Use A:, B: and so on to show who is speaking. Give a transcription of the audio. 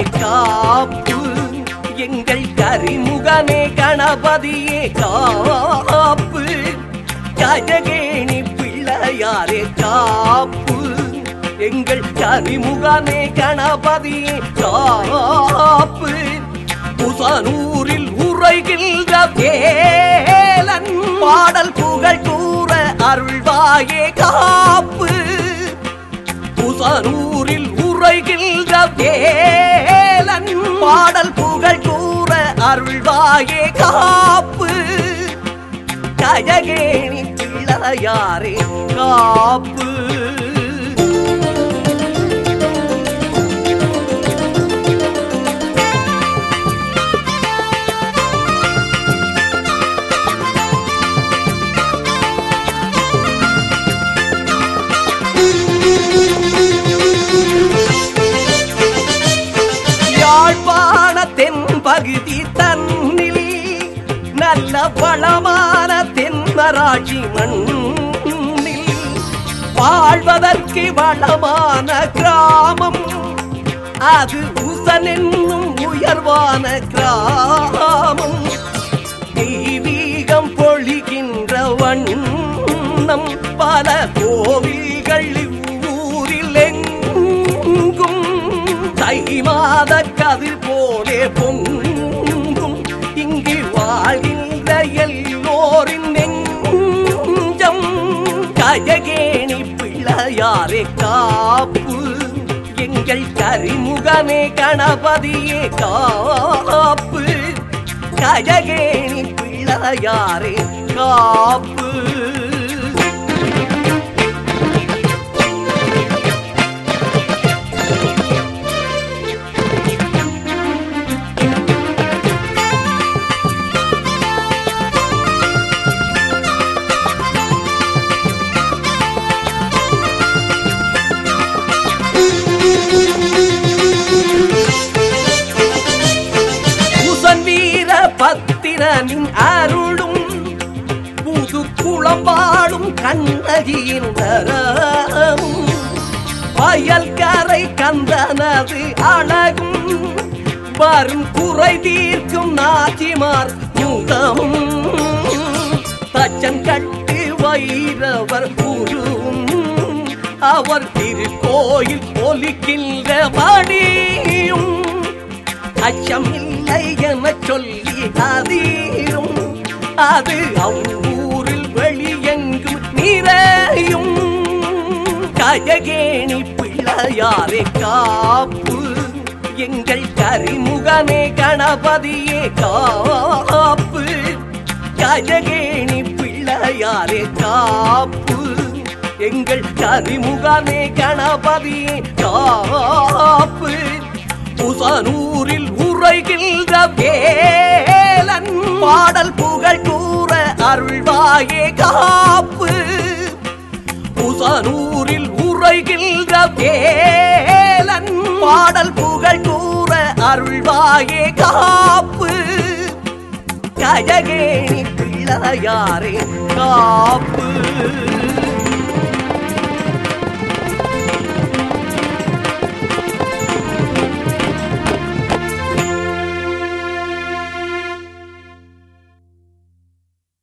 A: காப்பு எங்கள் கரிமுகனே கணபதியே காப்பு கஜகேணி பிள்ளையாரே காப்பு எங்கள் கரிமுகனே கணபதியே காப்பு புசனூரில் உரைகின்ற வேலன் பாடல் புகழ் கூற அருள்வாயே காப்பு புசனூரில் உரைகின்ற வேலன் பாடல் புகழ் கூற அருள்வாயே காப்பு கஜகேணி பிள்ளையாரே காப்பு யாழ்ப்பாண தென்பகுதி தன்னில் நல்ல வளமான தென்மராட்சி மண்ணில் வாழ்வதற்கு வளமான கிராமம் அது உசனென்னும் உயர்வான கிராமம் தெய்வீகம் பொழிகின்ற வண்ணம் பல கோவில்கள் ஊரில் எங்கும் தை மாத கதிர் போலே பொங்கும் இங்கு வாழ்கின்ற எல்லோரின் நெஞ்சம் கஜகேணி பிள்ளையாரே காப்பு எங்கள் கரிமுகனே கணபதியே காப்பு கஜகேணி பிள்ளையாரே காப்பு புசன் வீர பத்திரனின் அருளும் புது குளம்பாடும் கண்ணகியின் தரமும் வயல் கரை கந்தனது அழகும் வரும் குறை தீர்க்கும் நாச்சிமார் முகமும் தச்சன் கட்டு வைரவர் உருவும் அவர் திருக்கோயில் ஒலிக்கின்ற மடியும் அச்சம் இல்லை என சொல்லி அதீரும் அது அவ்வூரில் வெளியெங்கும் நிறையும் கஜகேணி பிள்ளையாரே காப்பு எங்கள் கரிமுகனே கணபதியே காப்பு கஜகேணி பிள்ளையாரே காப்பு எங்கள் கரிமுகனே கணபதியே காப்பு புசனூரில் உரைகின்ற வேலன் பாடல் புகழ் கூற அருள்வாயே காப்பு புசனூரில் உரைகின்ற வேலன் பாடல் புகழ் கூற அருள்வாயே காப்பு கஜகேணி பிள்ளையாரே காப்பு